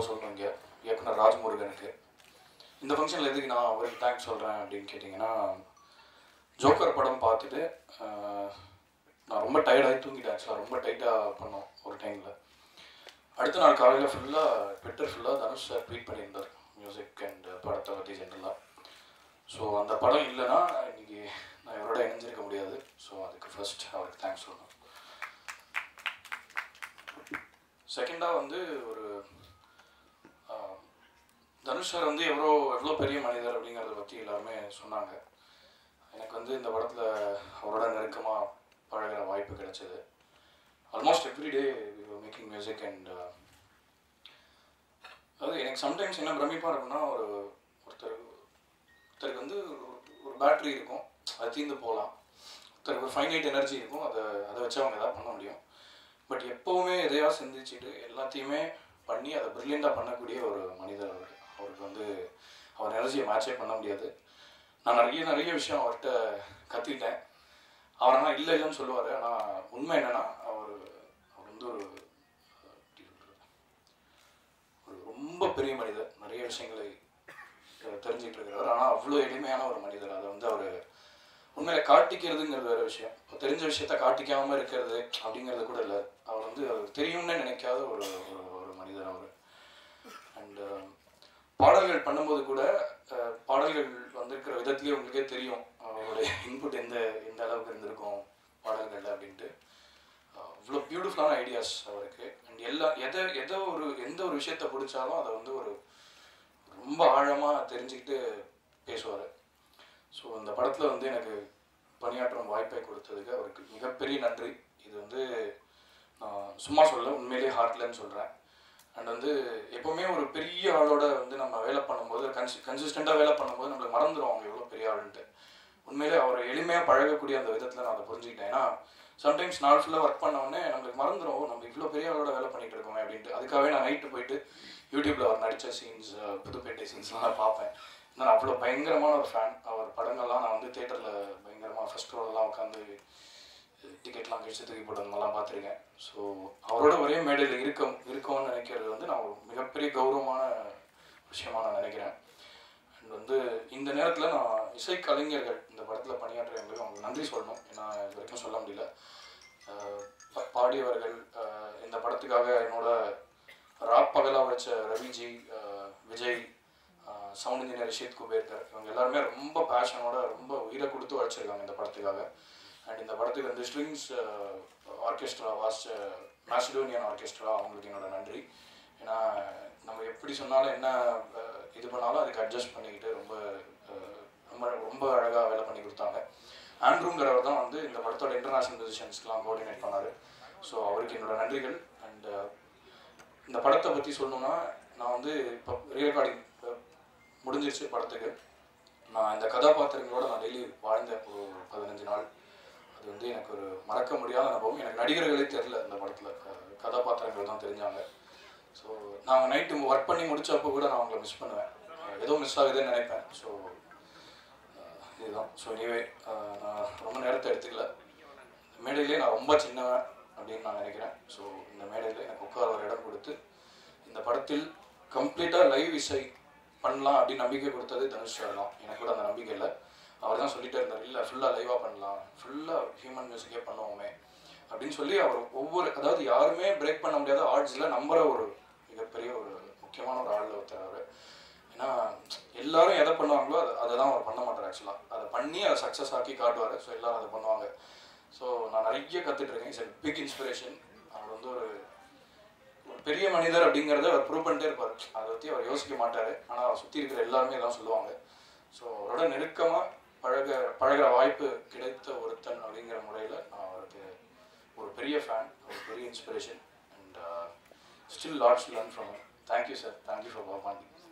சொல்லணும் இங்கே இயக்குனர் ராஜ்முருகனுக்கு இந்த ஃபங்க்ஷனில் எதுக்கு நான் அவருக்கு தேங்க்ஸ் சொல்கிறேன் அப்படின்னு கேட்டிங்கன்னா ஜோக்கர் படம் பார்த்துட்டு ஆஹ், நான் ரொம்ப டயர்டாகி தூங்கிட்டேன் ஆக்சுவலாக ரொம்ப டைட்டாக பண்ணோம் ஒரு டைமில் அடுத்த நாள் காலையில் ஃபுல்லாக ட்விட்டர் ஃபுல்லாக தனுஷ் சார் ட்வீட் பண்ணியிருந்தார் மியூசிக் அண்ட் படத்தை பற்றி ஜென்ரலாக ஸோ அந்த படம் இல்லைன்னா இன்னைக்கு நான் இவரோட இணைஞ்சிருக்க முடியாது ஸோ அதுக்கு ஃபர்ஸ்ட் அவருக்கு தேங்க்ஸ் சொல்லணும் செகண்டாக வந்து ஒரு ஆஹ், தனுஷ் சார் வந்து எவ்வளோ எவ்வளோ பெரிய மனிதர் அப்படிங்கிறத பற்றி எல்லாருமே சொன்னாங்க எனக்கு வந்து இந்த படத்தில் அவரோட நெருக்கமாக பழகுற வாய்ப்பு கிடைச்சது almost everyday making music and அதாவது எனக்கு சம்டைம்ஸ் என்ன பிரமிப்பாக இருக்கும்னா ஒரு ஒருத்தர் ஒருத்தருக்கு வந்து ஒரு- ஒரு பேட்டரி இருக்கும் அது தீர்ந்து போகலாம் ஒருத்தருக்கு ஒரு ஃபைனைட் எனர்ஜி இருக்கும் அதை அதை வச்சு அவங்க எதாவது பண்ண முடியும் பட் எப்போவுமே எதையா சிந்திச்சுட்டு எல்லாத்தையுமே பண்ணி அதை ப்ரில்லியண்ட்டாக பண்ணக்கூடிய ஒரு மனிதர் அவர் அவருக்கு வந்து அவர் எனர்ஜியை மேட்சே பண்ண முடியாது நான் நிறைய நிறைய விஷயம் அவர்கிட்ட கற்றுக்கிட்டேன் அவர் ஆனால் இல்லை இல்லைன்னு சொல்லுவார் ஆனால் உண்மை என்னன்னா அவர் அவர் வந்து ஒரு எப்படி சொல்றது? ஒரு ரொம்ப பெரிய மனிதர் நிறைய விஷயங்களை அஹ், தெரிஞ்சுட்டு இருக்கிறவர் ஆனால் அவ்வளோ எளிமையான ஒரு மனிதர் அதை வந்து அவர் உண்மையில காட்டிக்கிறதுங்கிறது வேற விஷயம் இப்போ தெரிஞ்ச விஷயத்த காட்டிக்காம இருக்கிறது அப்படிங்கிறது கூட இல்லை அவர் வந்து அவர் தெரியும்னு நினைக்காத ஒரு ஒரு ஒரு மனிதர் அவர் அண்ட் பாடல்கள் பண்ணும்போது கூட அஹ், பாடல்கள் வந்திருக்கிற விதத்திலே உங்களுக்கே தெரியும் அவருடைய இன்புட் எந்த எந்த அளவுக்கு இருந்திருக்கும் பாடல்கள்ல அப்படின்ட்டு அஹ், அவ்வளோ பியூட்டிஃபுல்லான ஐடியாஸ் அவருக்கு அண்ட் எல்லா எதை எதை ஒரு எந்த ஒரு விஷயத்த பிடிச்சாலும் அதை வந்து ஒரு ரொம்ப ஆழமாக தெரிஞ்சுக்கிட்டு பேசுவார் ஸோ இந்த படத்தில் வந்து எனக்கு பணியாற்றும் வாய்ப்பை கொடுத்ததுக்கு அவருக்கு மிகப்பெரிய நன்றி இது வந்து நான் சும்மா சொல்ல உண்மையிலேயே ஹார்ட்லன்னு சொல்கிறேன் அண்ட் வந்து எப்போவுமே ஒரு பெரிய ஆளோட வந்து நம்ம வேலை பண்ணும்போது கன்சி கன்சிஸ்டண்ட்டாக வேலை பண்ணும்போது நம்மளுக்கு மறந்துடும் அவங்க எவ்வளோ பெரிய ஆளுன்ட்டு உண்மையிலே அவரை எளிமையாக பழகக்கூடிய அந்த விதத்தில் நான் அதை புரிஞ்சுக்கிட்டேன் ஏன்னா சம்டைம்ஸ் நாள் ஃபுல்லாக ஒர்க் பண்ண உடனே நம்மளுக்கு மறந்துடும் ஓ, நம்ம இவ்வளோ பெரிய ஆளோட வேலை பண்ணிட்டு இருக்கோமே அப்படின்ட்டு அதுக்காகவே நான் நைட்டு போயிட்டு யூடியூப்ல அவர் நடித்த சீன்ஸ் புதுப்பேட்டை சீன்ஸ்லாம் நான் பார்ப்பேன் நான் அவ்வளோ பயங்கரமான ஒரு ஃபேன் அவர் படங்கள்லாம் நான் வந்து தேட்டரில் பயங்கரமாக ஃபர்ஸ்ட் ரோலெலாம் உட்காந்து டிக்கெட்லாம் கழிச்சு தூக்கி போட்டதெல்லாம் பார்த்துருக்கேன் ஸோ அவரோட ஒரே மேடையில் இருக்க இருக்கோம்னு நினைக்கிறது வந்து நான் ஒரு மிகப்பெரிய கௌரவமான விஷயமா நான் நினைக்கிறேன் அண்ட் வந்து இந்த நேரத்தில் நான் இசை கலைஞர்கள் இந்த படத்தில் பணியாற்றுறவங்களுக்கு அவங்களுக்கு நன்றி சொல்லணும் ஏன்னா இது வரைக்கும் சொல்ல முடியல அஹ் பா- பாடியவர்கள் அஹ் இந்த படத்துக்காக என்னோட ராப் பகலா வச்ச ரவிஜி அஹ் விஜய் சவுண்ட் இன்ஜினியர் ரிஷித் குபேர்கர் இவங்க எல்லாருமே ரொம்ப பேஷனோட ரொம்ப உயிரை கொடுத்து உழைச்சிருக்காங்க இந்த படத்துக்காக அண்ட் இந்த படத்துக்கு வந்து ஸ்ட்ரிங்ஸ் ஆர்கெஸ்ட்ரா வாசிச்ச மேசிடோனியன் ஆர்கெஸ்ட்ரா அவங்களுக்கு என்னோட நன்றி ஏன்னா நம்ம எப்படி சொன்னாலும் என்ன அஹ், இது பண்ணாலும் அதுக்கு அட்ஜஸ்ட் பண்ணிக்கிட்டு ரொம்ப அஹ், ரொம்ப ரொம்ப அழகாக வேலை பண்ணி கொடுத்தாங்க ஆண்ட்ரூங்கிறவர் தான் வந்து இந்த படத்தோட இன்டர்நேஷனல் மியூசிஷியன்ஸ்க்குலாம் கோஆர்டினேட் பண்ணார் ஸோ அவருக்கு என்னோட நன்றிகள் அண்ட் இந்த படத்தை பற்றி சொல்லணும்னா நான் வந்து இப்போ ரீரெக்கார்டிங் முடிஞ்சிருச்சு படத்துக்கு நான் இந்த கதாபாத்திரங்களோட நான் டெய்லி வாழ்ந்த ஒரு பதினஞ்சு நாள் அது வந்து எனக்கு ஒரு மறக்க முடியாத அனுபவம் எனக்கு நடிகர்களே தெரில இந்த படத்தில் கதாபாத்திரங்கள் தான் தெரிஞ்சாங்க ஸோ நாங்கள் நைட்டு ஒர்க் பண்ணி முடிச்சப்போ கூட நான் அவங்கள மிஸ் பண்ணுவேன் அஹ் ஏதோ மிஸ் ஆகுதுன்னு நினைப்பேன் ஸோ இதுதான் ஸோ எனிவே நான் ரொம்ப நேரத்தை எடுத்துக்கல மேடையிலே நான் ரொம்ப சின்னவன் அப்படின்னு நான் நினைக்கிறேன் ஸோ இந்த மேடையில் எனக்கு உட்கார ஒரு இடம் கொடுத்து இந்த படத்தில் கம்ப்ளீட்டாக லைவ் இசை பண்ணலாம் அப்படின்னு நம்பிக்கை கொடுத்தது தனுஷ் சார் தான் எனக்கு கூட அந்த நம்பிக்கை இல்லை அவர் தான் சொல்லிட்டே இருந்தார் இல்லை ஃபுல்லாக லைவாக பண்ணலாம் ஃபுல்லாக ஹியூமன் மியூசிக்கே பண்ணுவோமே அப்படின்னு சொல்லி அவர் ஒவ்வொரு அதாவது யாருமே பிரேக் பண்ண முடியாத ஆர்ட்ஸில் நம்புற ஒரு மிகப்பெரிய ஒரு முக்கியமான ஒரு ஆளில் ஒருத்தர் அவர் ஏன்னா எல்லாரும் எதை பண்ணுவாங்களோ அதை அதை தான் அவர் பண்ண மாட்டார் ஆக்சுவலாக அதை பண்ணி அதை சக்ஸஸ் ஆக்கி காட்டுவார் ஸோ எல்லாரும் அதை பண்ணுவாங்க ஸோ நான் நிறைய கற்றுட்டு இருக்கேன் இட்ஸ் பிக் இன்ஸ்பிரேஷன் அவர் வந்து ஒரு ஒரு பெரிய மனிதர் அப்படிங்கிறத அவர் ப்ரூவ் பண்ணிட்டே இருப்பார் அதை பற்றி அவர் யோசிக்க மாட்டார் ஆனால் அவர் சுற்றி இருக்கிற எல்லாருமே தான் சொல்லுவாங்க ஸோ அவரோட நெருக்கமாக பழக பழகுற வாய்ப்பு கிடைத்த ஒருத்தன் அப்படிங்கிற முறையில் நான் அவருக்கு ஒரு பெரிய ஃபேன் ஒரு பெரிய inspiration and still lots learn from thank you sir thank you for பாபாண்டி